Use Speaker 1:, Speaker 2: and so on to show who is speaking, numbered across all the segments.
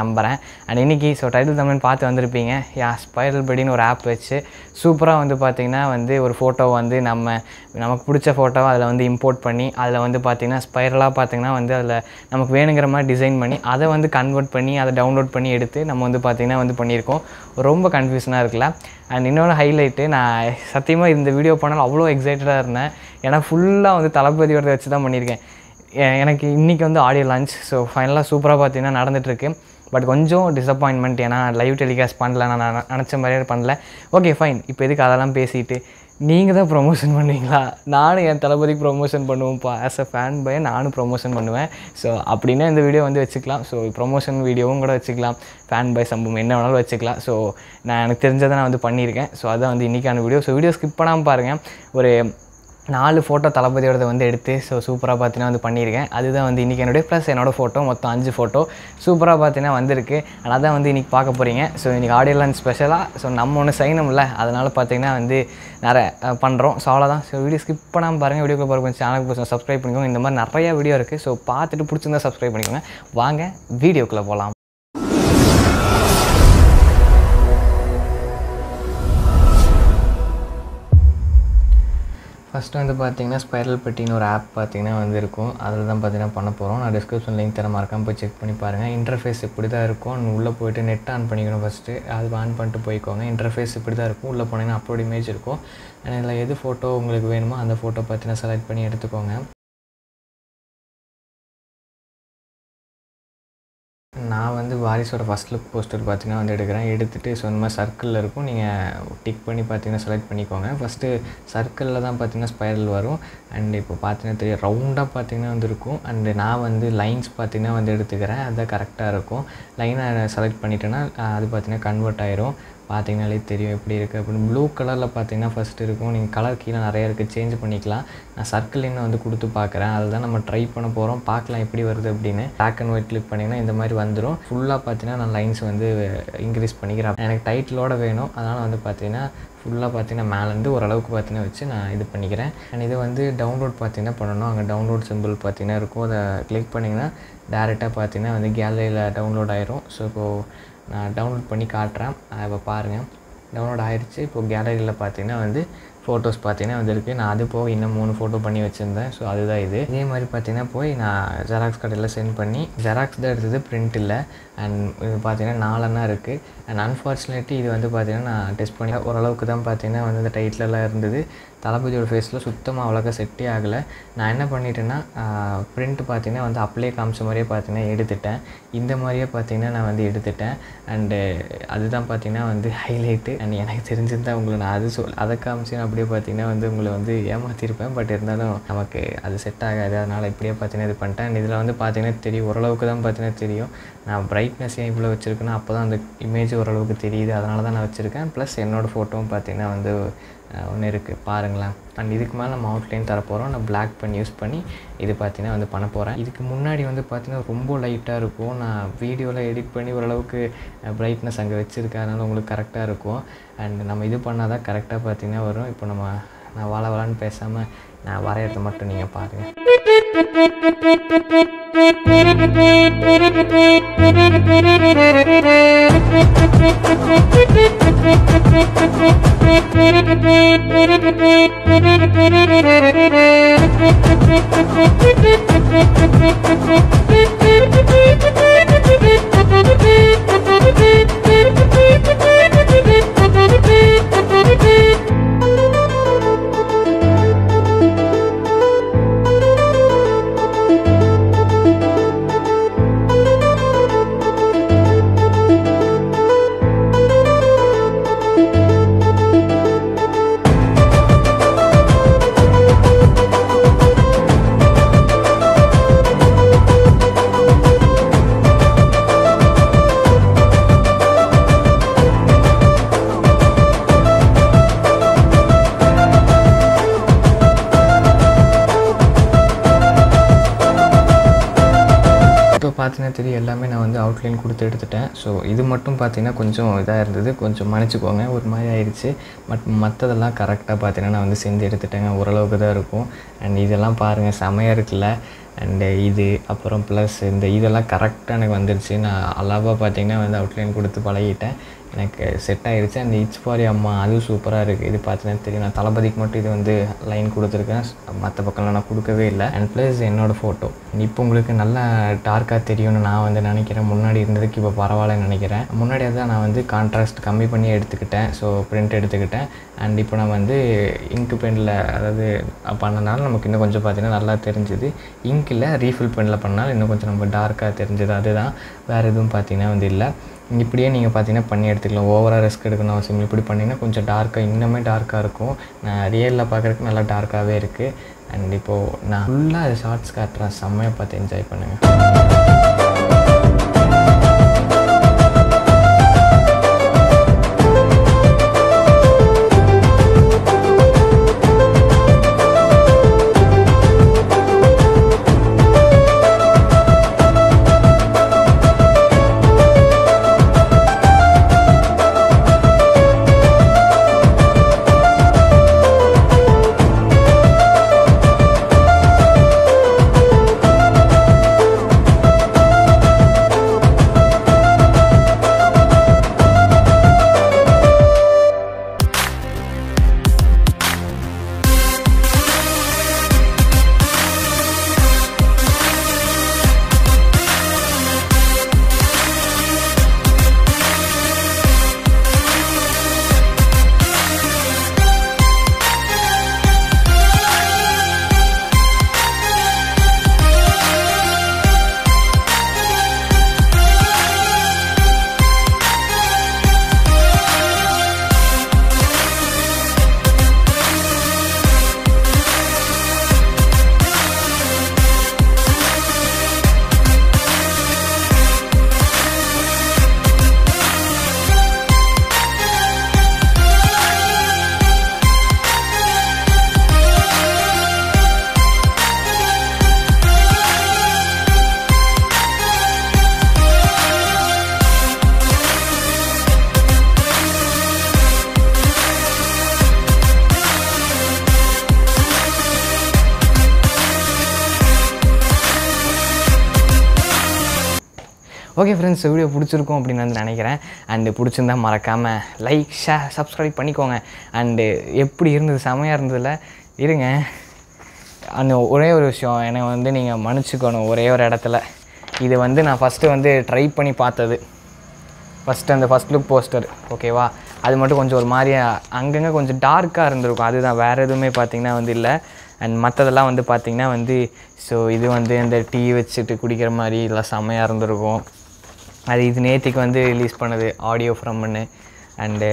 Speaker 1: நம்புகிறேன் அண்ட் இன்றைக்கி so title Tamil பார்த்து வந்திருப்பீங்க யா ஸ்பைரல் பெடின்னு ஒரு ஆப் வச்சு சூப்பராக வந்து பார்த்திங்கன்னா வந்து ஒரு ஃபோட்டோ வந்து நம்ம நமக்கு பிடிச்ச ஃபோட்டோவை அதில் வந்து இம்போர்ட் பண்ணி அதில் வந்து பார்த்திங்கன்னா ஸ்பைரலாக பார்த்திங்கன்னா வந்து அதில் நமக்கு வேணுங்கிற மாதிரி டிசைன் பண்ணி அதை வந்து கன்வெர்ட் பண்ணி அதை டவுன்லோட் பண்ணி எடுத்து நம்ம வந்து பார்த்திங்கன்னா வந்து பண்ணியிருக்கோம் ரொம்ப கன்ஃபியூஷனாக இருக்குல்ல அண்ட் இன்னொன்று ஹைலைட்டு நான் சத்தியமாக இந்த வீடியோ பண்ணாலும் அவ்வளோ எக்ஸைட்டடாக இருந்தேன் ஏன்னா ஃபுல்லாக வந்து தளபதியோட வச்சு தான் பண்ணியிருக்கேன் எ- எனக்கு இன்றைக்கி வந்து ஆடியோ லான்ச் ஸோ ஃபைனலாக சூப்பராக பார்த்தீங்கன்னா நடந்துகிட்ருக்கு பட் கொஞ்சம் டிசப்பாயின்மெண்ட் ஏன்னா லைவ் டெலிகாஸ்ட் பண்ணல நான் நான் நினச்ச மாதிரியே பண்ணல ஓகே ஃபைன் இப்போ எதுக்கு அதெல்லாம் பேசிட்டு நீங்கள் தான் ப்ரொமோஷன் பண்ணுவீங்களா நானும் என் தளபதிக்கு ப்ரொமோஷன் பண்ணுவேன்ப்பா ஆஸ் அ ஃபேன் பை நானும் ப்ரொமோஷன் பண்ணுவேன் ஸோ அப்படின்னா இந்த வீடியோ வந்து வச்சுக்கலாம் ஸோ ப்ரொமோஷன் வீடியோவும் கூட வச்சுக்கலாம் ஃபேன் பை சம்பவம் என்ன வேணாலும் வச்சுக்கலாம் ஸோ நான் எனக்கு தெரிஞ்சதை நான் வந்து பண்ணியிருக்கேன் ஸோ அதான் வந்து இன்றைக்கான வீடியோ ஸோ வீடியோ ஸ்கிப் பண்ணாமல் பாருங்கள் ஒரு நாலு ஃபோட்டோ தளபதியோடது வந்து எடுத்து ஸோ சூப்பராக பார்த்தீங்கன்னா வந்து பண்ணியிருக்கேன் அதுதான் வந்து இன்றைக்கி என்னுடைய ப்ளஸ் என்னோடய ஃபோட்டோ மொத்தம் அஞ்சு ஃபோட்டோ சூப்பராக பார்த்தீங்கன்னா வந்திருக்கு and அதான் வந்து இன்றைக்கி பார்க்க போகிறீங்க ஸோ இன்றைக்கி ஆடியோ லான்ச் ஸ்பெஷலாக ஸோ நம்ம ஒன்று செய்யணும்ல அதனால் பார்த்தீங்கன்னா வந்து நிறைய பண்ணுறோம் ஸோ அவ்வளோதான் ஸோ வீடியோ ஸ்கிப் பண்ணாமல் பாருங்கள் வீடியோக்குள்ள போகிற கொஞ்சம் சேனலுக்கு கொஞ்சம் சப்ஸ்கிரைப் பண்ணிக்கோங்க இந்த மாதிரி நிறைய வீடியோ இருக்குது ஸோ பார்த்துட்டு பிடிச்சிருந்தா சப்ஸ்கிரைப் பண்ணிக்கோங்க வாங்க வீடியோக்குள்ளே போகலாம் ஃபஸ்ட்டு வந்து பார்த்தீங்கன்னா ஸ்பைரல் பெட்டின்னு ஒரு ஆப் பார்த்தீங்கன்னா வந்து இருக்கும் அதில் தான் பார்த்தீங்கன்னா பண்ண போகிறோம் நான் டிஸ்கிரிப்ஷன் லிங்க் தர மறக்காம போய் செக் பண்ணி பாருங்கள் இன்டர்ஃபேஸ் இப்படி தான் இருக்கும் உள்ளே போயிட்டு நெட் ஆன் பண்ணிக்கணும் ஃபஸ்ட்டு அது ஆன் பண்ணிட்டு போய்க்கோங்க இன்டர்ஃபேஸ் இப்படி தான் இருக்கும் உள்ளே போனீங்கன்னா அப்லோட் இமேஜ் இருக்கும் and இதில் எது ஃபோட்டோ உங்களுக்கு வேணுமோ அந்த ஃபோட்டோ பார்த்தீங்கன்னா செலக்ட் பண்ணி எடுத்துக்கோங்க நான் வந்து வாரிசோட ஃபஸ்ட் லுக் போஸ்டர் பார்த்தீங்கன்னா வந்து எடுக்கிறேன் எடுத்துகிட்டு ஸோ இந்த மாதிரி சர்க்கிளில் இருக்கும் நீங்கள் டிக் பண்ணி பார்த்தீங்கன்னா செலக்ட் பண்ணிக்கோங்க ஃபஸ்ட்டு சர்க்கிளில் தான் பார்த்தீங்கன்னா ஸ்பைரல் வரும் அண்ட் இப்போ பார்த்தீங்கன்னா தெரியும் ரவுண்டாக பார்த்தீங்கன்னா வந்து இருக்கும் அண்டு நான் வந்து லைன்ஸ் பார்த்தீங்கன்னா வந்து எடுத்துக்கிறேன் அதுதான் கரெக்டாக இருக்கும் லைனை செலக்ட் பண்ணிட்டேன்னா அஹ், அது பார்த்தீங்கன்னா கன்வெர்ட் ஆயிரும் பார்த்தீங்கனாலே தெரியும் எப்படி இருக்குது அப்படின்னு ப்ளூ கலரில் பார்த்தீங்கன்னா ஃபஸ்ட் இருக்கும் நீங்கள் கலர் கீழே நிறைய இருக்குது சேஞ்ச் பண்ணிக்கலாம் நான் சர்க்கிள் இன்னும் வந்து கொடுத்து பார்க்குறேன் அதுதான் நம்ம ட்ரை பண்ண போகிறோம் பார்க்கலாம் எப்படி வருது அப்படின்னு பிளாக் அண்ட் ஒயிட் கிளிக் பண்ணிங்கன்னா இந்த மாதிரி வந்துடும் ஃபுல்லாக பார்த்தீங்கன்னா நான் லைன்ஸ் வந்து இன்க்ரீஸ் பண்ணிக்கிறேன் எனக்கு டைட்டிலோட வேணும் அதனால் வந்து பார்த்தீங்கன்னா ஃபுல்லாக பார்த்தீங்கன்னா மேலேருந்து ஓரளவுக்கு பார்த்தீங்கன்னா வச்சு நான் இது பண்ணிக்கிறேன் அண்ட் இது வந்து டவுன்லோட் பார்த்தீங்கன்னா பண்ணணும் அங்கே டவுன்லோட் சிம்பிள் பார்த்தீங்கன்னா இருக்கும் அதை கிளிக் பண்ணிங்கன்னா டேரெக்டாக பார்த்தீங்கன்னா வந்து கேலரியில் டவுன்லோட் ஆயிரும் ஸோ இப்போது நான் டவுன்லோட் பண்ணி காட்டுறேன் அதை இப்போ பாருங்கள் டவுன்லோட் ஆயிடுச்சு இப்போ கேலரியில் பார்த்தீங்கன்னா வந்து ஃபோட்டோஸ் பார்த்தீங்கன்னா வந்திருக்கு நான் அது போக இன்னும் மூணு ஃபோட்டோ பண்ணி வச்சுருந்தேன் ஸோ அதுதான் இது இதே மாதிரி பார்த்தீங்கன்னா போய் நான் ஜெராக்ஸ் கடையில் சென்ட் பண்ணி ஜெராக்ஸ் தான் எடுத்தது பிரிண்ட் இல்லை அண்ட் இது பார்த்தீங்கன்னா நாலெண்ணா இருக்குது அண்ட் அன்ஃபார்ச்சுனேட்லி இது வந்து பார்த்தீங்கன்னா நான் டெஸ்ட் பண்ணி ஓரளவுக்கு தான் பார்த்தீங்கன்னா வந்து இந்த டைட்டிலெல்லாம் இருந்தது தளபதியோட ஃபேஸில் சுத்தமாக அவ்வளோக்கா செட்டே ஆகலை நான் என்ன பண்ணிட்டேன்னா பிரிண்ட் பார்த்தீங்கன்னா வந்து அப்படியே காமிச்ச மாதிரியே பார்த்தீங்கன்னா எடுத்துட்டேன் இந்த மாதிரியே பார்த்தீங்கன்னா நான் வந்து எடுத்துட்டேன் அண்டு அதுதான் பார்த்தீங்கன்னா வந்து ஹைலைட்டு அண்ட் எனக்கு தெரிஞ்சிருந்தா உங்களை நான் அது சொல் அதை காமிச்சு நான் அப்படியே பார்த்தீங்கன்னா வந்து உங்களை வந்து ஏமாற்றிருப்பேன் பட் இருந்தாலும் நமக்கு அது செட் ஆகாது அதனால் இப்படியே பார்த்தீங்கன்னா இது பண்ணிட்டேன் அண்ட் இதில் வந்து பார்த்தீங்கன்னா தெரியும் ஓரளவுக்கு தான் பார்த்தீங்கன்னா தெரியும் நான் பிரைட்னஸ் ஏன் இவ்வளோ வச்சுருக்கேன்னா அப்போ தான் அந்த இமேஜ் ஓரளவுக்கு தெரியுது அதனால தான் நான் வச்சுருக்கேன் ப்ளஸ் என்னோடய ஃபோட்டோவும் பார்த்தீங்கன்னா வந்து ஒன்று இருக்குது பாருங்களேன் அண்ட் இதுக்கு மேலே நம்ம அவுட்லைன் தரப்போகிறோம் நான் பிளாக் பண்ணி யூஸ் பண்ணி இது பார்த்தீங்கன்னா வந்து பண்ண போகிறேன் இதுக்கு முன்னாடி வந்து பார்த்தீங்கன்னா ரொம்ப லைட்டாக இருக்கும் நான் வீடியோவில் எடிட் பண்ணி ஓரளவுக்கு பிரைட்னஸ் அங்கே வச்சுருக்கேன் அதனால் உங்களுக்கு கரெக்டாக இருக்கும் அண்ட் நம்ம இது பண்ணால் தான் கரெக்டாக பார்த்தீங்கன்னா வரும் இப்போ நம்ம நான் வாழ வாழன்னு பேசாமல் நான் வரையறதை மட்டும் நீங்கள் பாருங்கள் பார்த்தீங்கன்னா தெரியும் எல்லாமே நான் வந்து அவுட்லைன் கொடுத்து எடுத்துட்டேன் ஸோ இது மட்டும் பார்த்தீங்கன்னா கொஞ்சம் இதாக இருந்தது கொஞ்சம் மன்னிச்சுக்கோங்க ஒரு மாதிரி ஆயிடுச்சு பட் மற்றதெல்லாம் கரெக்டாக பார்த்தீங்கன்னா நான் வந்து செஞ்சு எடுத்துட்டேங்க ஓரளவுக்கு தான் இருக்கும் அண்ட் இதெல்லாம் பாருங்கள் செமையாக இருக்குல்ல அண்டு இது அப்புறம் ப்ளஸ் இந்த இதெல்லாம் கரெக்டாக எனக்கு வந்துருச்சு நான் அளவாக பார்த்தீங்கன்னா வந்து அவுட்லைன் கொடுத்து பழகிட்டேன் எனக்கு செட் ஆகிடுச்சு அந்த இட்ஸ் ஃபாரி அம்மா அதுவும் சூப்பராக இருக்குது இது பார்த்தீங்கன்னா தெரியும் நான் தளபதிக்கு மட்டும் இது வந்து லைன் கொடுத்துருக்கேன் மற்ற பக்கம்லாம் நான் கொடுக்கவே இல்லை அண்ட் ப்ளஸ் என்னோடய ஃபோட்டோ இப்போ உங்களுக்கு நல்லா டார்க்காக தெரியும்னு நான் வந்து நினைக்கிறேன் முன்னாடி இருந்ததுக்கு இப்போ பரவாயில்லன்னு நினைக்கிறேன் முன்னாடி தான் நான் வந்து கான்ட்ராஸ்ட் கம்மி பண்ணி எடுத்துக்கிட்டேன் ஸோ பிரிண்ட் எடுத்துக்கிட்டேன் அண்ட் இப்போ நான் வந்து இங்க் பெனில் அதாவது பண்ணனால நமக்கு இன்னும் கொஞ்சம் பார்த்தீங்கன்னா நல்லா தெரிஞ்சுது இங்கில் ரீஃபில் பெனில் பண்ணால் இன்னும் கொஞ்சம் நம்ம டார்க்காக தெரிஞ்சது அதுதான் வேறு எதுவும் பார்த்தீங்கன்னா வந்து இல்லை இப்படியே நீங்கள் பார்த்தீங்கன்னா பண்ணி எடுத்துக்கலாம் ஓவராக ரிஸ்க் எடுக்கணும் அவசியம் இல்லை. இப்படி பண்ணிங்கன்னா கொஞ்சம் டார்க்காக இன்னுமே டார்க்காக இருக்கும் நான் ரியலில் பார்க்குறதுக்கு நல்லா டார்க்காகவே இருக்குது அண்ட் இப்போது நான் ஃபுல்லாக ஷார்ட்ஸ் காட்டுறேன் செம்மையாக பார்த்து என்ஜாய் பண்ணுங்கள் ஓகே ஃப்ரெண்ட்ஸ் வீடியோ பிடிச்சிருக்கும் அப்படின்னு வந்து நினைக்கிறேன் அண்டு பிடிச்சிருந்தா மறக்காமல் லைக் ஷேர் சப்ஸ்கிரைப் பண்ணிக்கோங்க அண்டு எப்படி இருந்தது செமையாக இருந்ததில்ல இருங்க அந்த ஒரே ஒரு விஷயம் என்னை வந்து நீங்கள் மன்னிச்சுக்கணும் ஒரே ஒரு இடத்துல இது வந்து நான் ஃபஸ்ட்டு வந்து ட்ரை பண்ணி பார்த்தது ஃபஸ்ட்டு அந்த ஃபஸ்ட் லுக் போஸ்டர் ஓகேவா அது மட்டும் கொஞ்சம் ஒரு மாதிரியா அங்கங்கே கொஞ்சம் டார்க்காக இருந்திருக்கும் அதுதான் வேறு எதுவுமே பார்த்தீங்கன்னா வந்து இல்லை அண்ட் மற்றதெல்லாம் வந்து பார்த்திங்கன்னா வந்து ஸோ இது வந்து இந்த டீ வச்சுட்டு குடிக்கிற மாதிரி இதெல்லாம் செம்மையாக இருந்திருக்கும் அது இது நேத்திக்கு வந்து ரிலீஸ் பண்ணது ஆடியோ ஃப்ரம்னு அண்டு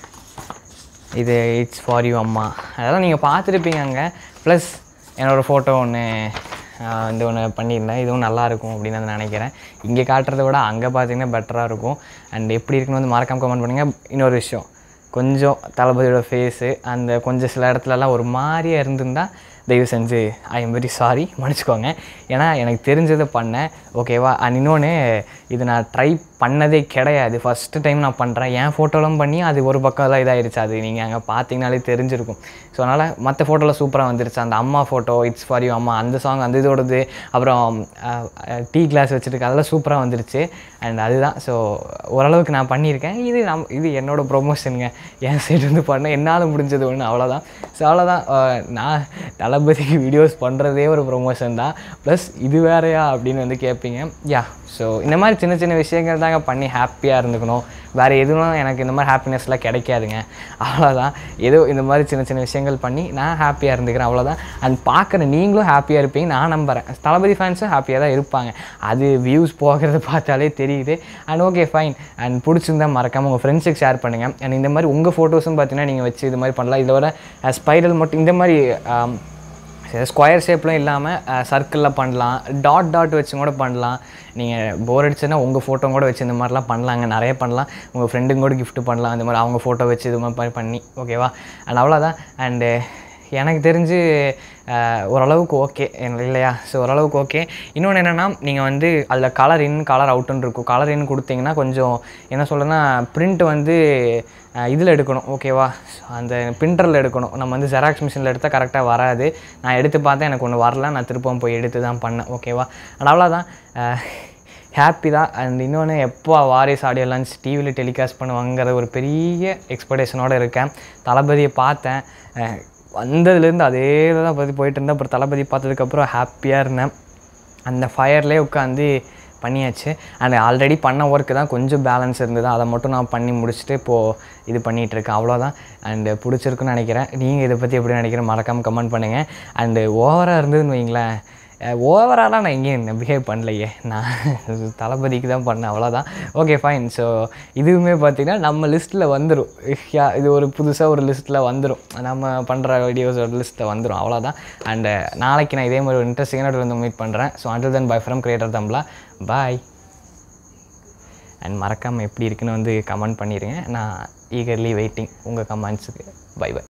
Speaker 1: இது இட்ஸ் ஃபார் யூ அம்மா அதெல்லாம் நீங்கள் பார்த்துருப்பீங்க அங்கே ப்ளஸ் என்னோடய ஃபோட்டோ ஒன்று வந்து ஒன்று பண்ணியிருந்தேன் இதுவும் நல்லா இருக்கும் அப்படின்னு நான் நினைக்கிறேன் இங்கே காட்டுறதை விட அங்கே பார்த்தீங்கன்னா பெட்டராக இருக்கும் அண்ட் எப்படி இருக்குன்னு வந்து மறக்காம கமெண்ட் பண்ணுங்கள் இன்னொரு விஷயம் கொஞ்சம் தளபதியோட ஃபேஸு அந்த கொஞ்சம் சில இடத்துலலாம் ஒரு மாதிரியாக இருந்திருந்தா தயவு செஞ்சு ஐ எம் வெரி சாரி மன்னிச்சுக்கோங்க ஏன்னா எனக்கு தெரிஞ்சதை பண்ணேன் ஓகேவா அண்ட் இன்னொன்று இது நான் ட்ரை பண்ணதே கிடையாது ஃபஸ்ட்டு டைம் நான் பண்ணுறேன் என் ஃபோட்டோலாம் பண்ணி அது ஒரு பக்கம் தான் இதாகிடுச்சு அது நீங்கள் அங்கே பார்த்தீங்கனாலே தெரிஞ்சிருக்கும் ஸோ அதனால் மற்ற ஃபோட்டோலாம் சூப்பராக வந்துருச்சு அந்த அம்மா ஃபோட்டோ இட்ஸ் ஃபார் யூ அம்மா அந்த சாங் அந்த இதோடது அப்புறம் டீ கிளாஸ் வச்சுருக்கு அதெல்லாம் சூப்பராக வந்துருச்சு அண்ட் அதுதான் ஸோ ஓரளவுக்கு நான் பண்ணியிருக்கேன் இது நம் இது என்னோடய ப்ரொமோஷனுங்க என் சைடு வந்து பண்ண என்னால் முடிஞ்சது ஒன்று அவ்வளோதான் ஸோ அவ்வளோதான் அஹ், நான் தளபதிக்கு வீடியோஸ் பண்ணுறதே ஒரு ப்ரொமோஷன் தான் ப்ளஸ் இது வேறையா அப்படின்னு வந்து கேட்பீங்க யா ஸோ இந்த மாதிரி சின்ன சின்ன விஷயங்கள் தாங்க பண்ணி ஹாப்பியாக இருந்துக்கணும் வேறு எதுவும் எனக்கு இந்த மாதிரி ஹாப்பினஸ்லாம் கிடைக்காதுங்க அவ்வளோதான் ஏதோ இந்த மாதிரி சின்ன சின்ன விஷயங்கள் பண்ணி நான் ஹாப்பியாக இருந்துக்கிறேன் அவ்வளோதான் அண்ட் பார்க்குற நீங்களும் ஹாப்பியாக இருப்பீங்க நான் நம்புகிறேன் தளபதி ஃபேன்ஸும் ஹாப்பியாக தான் இருப்பாங்க அது வியூஸ் போகிறத பார்த்தாலே தெரியுது அண்ட் ஓகே ஃபைன் அண்ட் பிடிச்சிருந்தா மறக்காமல் உங்கள் ஃப்ரெண்ட்ஸுக்கு ஷேர் பண்ணுங்கள் அண்ட் இந்த மாதிரி உங்கள் ஃபோட்டோஸும் பார்த்தீங்கன்னா நீங்கள் வச்சு இது மாதிரி பண்ணலாம் இதில் வர ஸ்பைரல் மட்டும் இந்த மாதிரி ஆம், ஸ்கொயர் ஷேப்லாம் இல்லாமல் சர்க்கிளில் பண்ணலாம் டாட் டாட் வச்சு கூட பண்ணலாம் நீங்கள் போர் அடிச்சுன்னா உங்கள் ஃபோட்டோ கூட வச்சு இந்த மாதிரிலாம் பண்ணலாங்க நிறைய பண்ணலாம் உங்கள் ஃப்ரெண்டுங்க கூட gift பண்ணலாம் இந்த மாதிரி அவங்க ஃபோட்டோ வச்சு இது மாதிரி பண்ணி ஓகேவா அண்ட் அவ்வளோதான் அண்டு எனக்கு தெரிஞ்சு அஹ், ஓரளவுக்கு ஓகே இல்லையா ஸோ ஓரளவுக்கு ஓகே இன்னொன்று என்னென்னா நீங்கள் வந்து அதில் கலர் இன் கலர் அவுட்டுன்னு இருக்கும் கலர் இன் கொடுத்தீங்கன்னா கொஞ்சம் என்ன சொல்கிறேன்னா பிரிண்ட் வந்து இதில் எடுக்கணும் ஓகேவா அந்த பிரிண்டரில் எடுக்கணும் நம்ம வந்து ஜெராக்ஸ் மிஷினில் எடுத்தால் கரெக்டாக வராது நான் எடுத்து பார்த்தேன் எனக்கு ஒன்று வரல நான் திருப்பவும் போய் எடுத்து தான் பண்ணேன் ஓகேவா அண்ட் அவ்வளோதான் ஹாப்பி தான் அண்ட் இன்னொன்று எப்போ வாரிஸ் ஆடியோ லான்ச் டிவியில் டெலிகாஸ்ட் பண்ணுவாங்கிற ஒரு பெரிய எக்ஸ்பெக்டேஷனோடு இருக்கேன் தளபதியை பார்த்தேன் அஹ் வந்ததுலேருந்து அதே தான் பற்றி போயிட்டு இருந்தேன் அப்புறம் தளபதி பார்த்ததுக்கப்புறம் ஹாப்பியாக இருந்தேன் அந்த ஃபயர்லேயே உட்காந்து பண்ணியாச்சு அண்ட் ஆல்ரெடி பண்ண ஒர்க்கு தான் கொஞ்சம் பேலன்ஸ் இருந்தது அதை மட்டும் நான் பண்ணி முடிச்சுட்டு இப்போது இது பண்ணிகிட்டு இருக்கேன் அவ்வளோதான் அண்டு பிடிச்சிருக்குன்னு நினைக்கிறேன் நீங்கள் இதை பற்றி எப்படி நினைக்கிறேன் மறக்காமல் கமெண்ட் பண்ணுங்கள் அண்டு ஓவராக இருந்ததுன்னு வைங்களேன் ஓவராலாக நான் எங்கேயும் பிஹேவ் பண்ணலையே நான் தளபதிக்கு தான் பண்ணேன் அவ்வளோதான் ஓகே ஃபைன் ஸோ இதுவுமே பார்த்திங்கன்னா நம்ம லிஸ்ட்டில் வந்துடும் இது ஒரு புதுசாக ஒரு லிஸ்ட்டில் வந்துடும் நம்ம பண்ணுற வீடியோஸோட லிஸ்ட்டில் வந்துடும் அவ்வளோதான் அண்டு நாளைக்கு நான் இதே மாதிரி ஒரு இன்ட்ரெஸ்டிங்கான வந்து மீட் பண்ணுறேன் so until then bye from creator தம்லா பாய் அண்ட் மறக்காமல் எப்படி இருக்குன்னு வந்து கமெண்ட் பண்ணிடுங்க நான் ஈகர்லி வெயிட்டிங் உங்கள் கமெண்ட்ஸுக்கு பை பை